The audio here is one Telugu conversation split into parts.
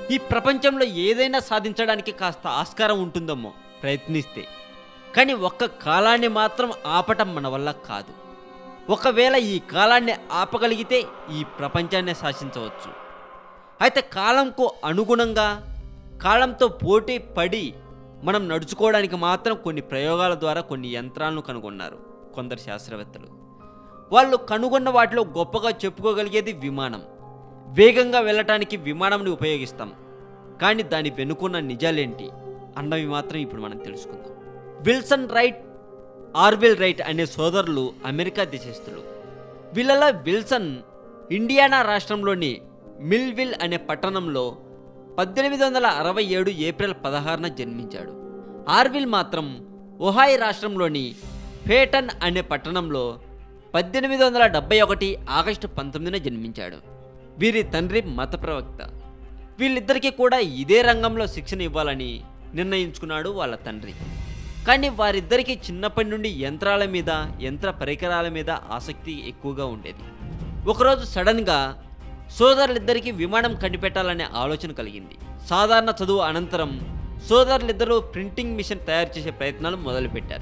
ఈ ప్రపంచంలో ఏదైనా సాధించడానికి కాస్త ఆస్కారం ఉంటుందేమో ప్రయత్నిస్తే కానీ ఒక్క కాలాన్ని మాత్రం ఆపటం మన వల్ల కాదు ఒకవేళ ఈ కాలాన్ని ఆపగలిగితే ఈ ప్రపంచాన్ని శాసించవచ్చు అయితే కాలంకు అనుగుణంగా కాలంతో పోటీ పడి మనం నడుచుకోవడానికి మాత్రం కొన్ని ప్రయోగాల ద్వారా కొన్ని యంత్రాలను కనుగొన్నారు కొందరు శాస్త్రవేత్తలు వాళ్ళు కనుగొన్న వాటిలో గొప్పగా చెప్పుకోగలిగేది విమానం వేగంగా వెళ్ళటానికి విమానంని ఉపయోగిస్తాం కానీ దాని వెనుకున్న నిజాలేంటి అన్నవి మాత్రం ఇప్పుడు మనం తెలుసుకుందాం విల్సన్ రైట్ ఆర్వెల్ రైట్ అనే సోదరులు అమెరికా దేశస్థులు వీళ్ళలో విల్సన్ ఇండియానా రాష్ట్రంలోని మిల్విల్ అనే పట్టణంలో పద్దెనిమిది వందల అరవై ఏడు ఏప్రిల్ పదహారున జన్మించాడు ఆర్విల్ మాత్రం ఒహాయ్ రాష్ట్రంలోని ఫేటన్ అనే పట్టణంలో పద్దెనిమిది వందల డెబ్బై ఒకటి ఆగస్టు పంతొమ్మిదిన జన్మించాడు వీరి తండ్రి మత ప్రవక్త వీళ్ళిద్దరికీ కూడా ఇదే రంగంలో శిక్షణ ఇవ్వాలని నిర్ణయించుకున్నాడు వాళ్ళ తండ్రి కానీ వారిద్దరికీ చిన్నప్పటి నుండి యంత్రాల మీద యంత్ర పరికరాల మీద ఆసక్తి ఎక్కువగా ఉండేది ఒకరోజు సడన్గా సోదరులిద్దరికీ విమానం కనిపెట్టాలనే ఆలోచన కలిగింది సాధారణ చదువు అనంతరం సోదరులిద్దరూ ప్రింటింగ్ మిషన్ తయారు చేసే ప్రయత్నాలు మొదలుపెట్టారు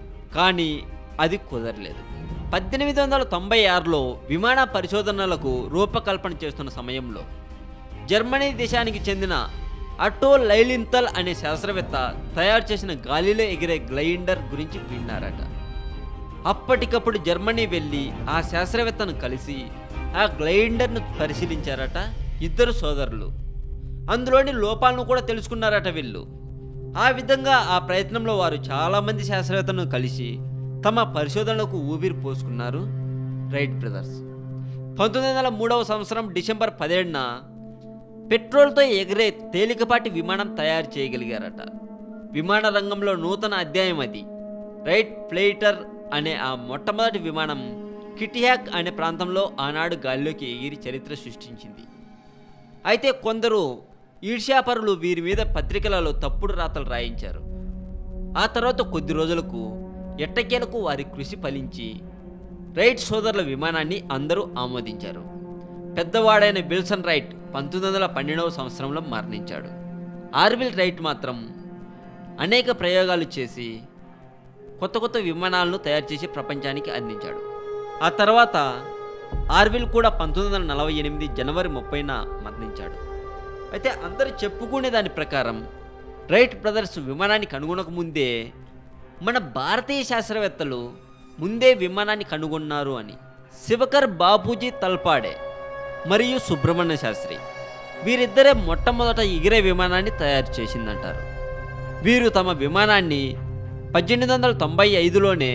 కానీ అది కుదరలేదు పద్దెనిమిది వందల తొంభై ఆరులో విమాన పరిశోధనలకు రూపకల్పన చేస్తున్న సమయంలో జర్మనీ దేశానికి చెందిన అటో లైలింతల్ అనే శాస్త్రవేత్త తయారు చేసిన గాలిలో ఎగిరే గ్లైండర్ గురించి విన్నారట అప్పటికప్పుడు జర్మనీ వెళ్ళి ఆ శాస్త్రవేత్తను కలిసి ఆ గ్లైండర్ను పరిశీలించారట ఇద్దరు సోదరులు అందులోని లోపాలను కూడా తెలుసుకున్నారట వీళ్ళు ఆ విధంగా ఆ ప్రయత్నంలో వారు చాలామంది శాస్త్రవేత్తలను కలిసి తమ పరిశోధనలకు ఊపిరి పోసుకున్నారు రైట్ బ్రదర్స్ పంతొమ్మిది వందల మూడవ సంవత్సరం డిసెంబర్ పదిహేడున పెట్రోల్తో ఎగిరే తేలికపాటి విమానం తయారు చేయగలిగారట విమాన రంగంలో నూతన అధ్యాయం అది రైట్ ప్లేటర్ అనే ఆ మొట్టమొదటి విమానం కిటియాక్ అనే ప్రాంతంలో ఆనాడు గాలిలోకి ఎగిరి చరిత్ర సృష్టించింది అయితే కొందరు ఈర్ష్యాపరులు వీరి మీద పత్రికలలో తప్పుడు రాతలు రాయించారు ఆ తర్వాత కొద్ది రోజులకు ఎట్టకేలకు వారి కృషి ఫలించి రైట్ సోదరుల విమానాన్ని అందరూ ఆమోదించారు పెద్దవాడైన బిల్సన్ రైట్ పంతొమ్మిది వందల పన్నెండవ సంవత్సరంలో మరణించాడు ఆర్విల్ రైట్ మాత్రం అనేక ప్రయోగాలు చేసి కొత్త కొత్త విమానాలను తయారు చేసి ప్రపంచానికి అందించాడు ఆ తర్వాత ఆర్విల్ కూడా పంతొమ్మిది వందల నలభై ఎనిమిది జనవరి ముప్పైన మరణించాడు అయితే అందరూ చెప్పుకునే దాని ప్రకారం రైట్ బ్రదర్స్ విమానాన్ని కనుగొనక ముందే మన భారతీయ శాస్త్రవేత్తలు ముందే విమానాన్ని కనుగొన్నారు అని శివకర్ బాపూజీ తల్పాడే మరియు సుబ్రహ్మణ్య శాస్త్రి వీరిద్దరే మొట్టమొదట ఎగిరే విమానాన్ని తయారు చేసిందంటారు వీరు తమ విమానాన్ని పద్దెనిమిది వందల తొంభై ఐదులోనే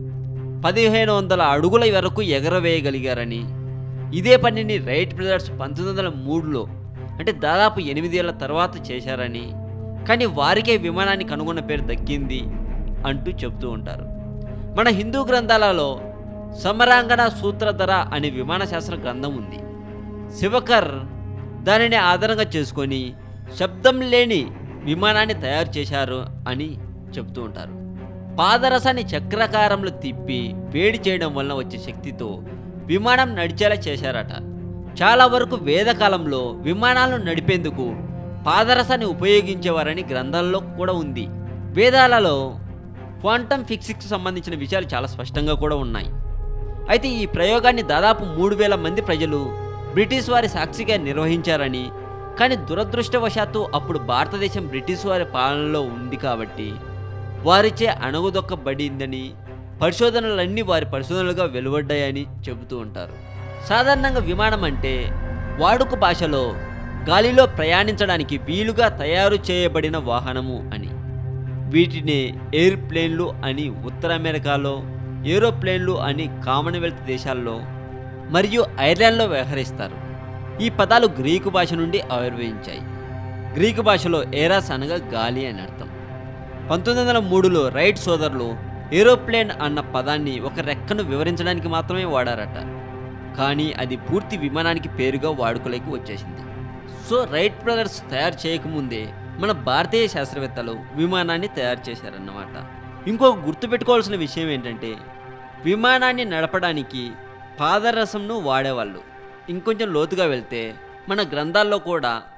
పదిహేను వందల అడుగుల వరకు ఎగరవేయగలిగారని ఇదే పనిని రైట్ బ్రదర్స్ పంతొమ్మిది వందల మూడులో అంటే దాదాపు ఎనిమిదేళ్ల తర్వాత చేశారని కానీ వారికే విమానాన్ని కనుగొన్న పేరు దక్కింది అంటూ చెబుతూ ఉంటారు మన హిందూ గ్రంథాలలో సమరాంగణ సూత్రధర అనే విమాన శాస్త్ర గ్రంథం ఉంది శివకర్ దానిని ఆధారంగా చేసుకొని శబ్దం లేని విమానాన్ని తయారు చేశారు అని చెప్తూ ఉంటారు పాదరసాన్ని చక్రకారంలో తిప్పి వేడి చేయడం వలన వచ్చే శక్తితో విమానం నడిచేలా చేశారట చాలా వరకు వేదకాలంలో విమానాలను నడిపేందుకు పాదరసాన్ని ఉపయోగించేవారని గ్రంథాల్లో కూడా ఉంది వేదాలలో క్వాంటమ్ ఫిజిక్స్కి సంబంధించిన విషయాలు చాలా స్పష్టంగా కూడా ఉన్నాయి అయితే ఈ ప్రయోగాన్ని దాదాపు మూడు వేల మంది ప్రజలు బ్రిటిష్ వారి సాక్షిగా నిర్వహించారని కానీ దురదృష్టవశాత్తు అప్పుడు భారతదేశం బ్రిటిష్ వారి పాలనలో ఉంది కాబట్టి వారిచే అణగుదొక్కబడిందని పరిశోధనలన్నీ వారి పరిశోధనలుగా వెలువడ్డాయని చెబుతూ ఉంటారు సాధారణంగా విమానం అంటే వాడుక భాషలో గాలిలో ప్రయాణించడానికి వీలుగా తయారు చేయబడిన వాహనము అని వీటిని ఎయిర్ప్లేన్లు అని ఉత్తర అమెరికాలో ఏరోప్లేన్లు అని కామన్వెల్త్ దేశాల్లో మరియు ఐర్లాండ్లో వ్యవహరిస్తారు ఈ పదాలు గ్రీకు భాష నుండి ఆవిర్భవించాయి గ్రీకు భాషలో ఏరాస్ అనగా గాలి అని అర్థం పంతొమ్మిది వందల మూడులో రైట్ సోదరులు ఏరోప్లేన్ అన్న పదాన్ని ఒక రెక్కను వివరించడానికి మాత్రమే వాడారట కానీ అది పూర్తి విమానానికి పేరుగా వాడుకలోకి వచ్చేసింది సో రైట్ బ్రదర్స్ తయారు చేయకముందే మన భారతీయ శాస్త్రవేత్తలు విమానాన్ని తయారు చేశారన్నమాట ఇంకొక గుర్తుపెట్టుకోవాల్సిన విషయం ఏంటంటే విమానాన్ని నడపడానికి పాదరసంను వాడేవాళ్ళు ఇంకొంచెం లోతుగా వెళ్తే మన గ్రంథాల్లో కూడా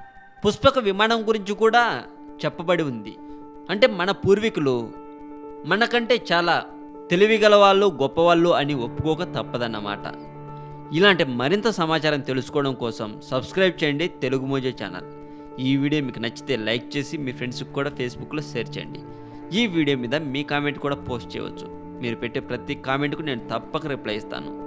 పుష్పక విమానం గురించి కూడా చెప్పబడి ఉంది అంటే మన పూర్వీకులు మనకంటే చాలా తెలివిగల వాళ్ళు గొప్పవాళ్ళు అని ఒప్పుకోక తప్పదన్నమాట ఇలాంటి మరింత సమాచారం తెలుసుకోవడం కోసం సబ్స్క్రైబ్ చేయండి తెలుగు మోజే ఛానల్ ఈ వీడియో మీకు నచ్చితే లైక్ చేసి మీ ఫ్రెండ్స్కి కూడా ఫేస్బుక్లో షేర్ చేయండి ఈ వీడియో మీద మీ కామెంట్ కూడా పోస్ట్ చేయవచ్చు మీరు పెట్టే ప్రతి కామెంట్కు నేను తప్పక రిప్లై ఇస్తాను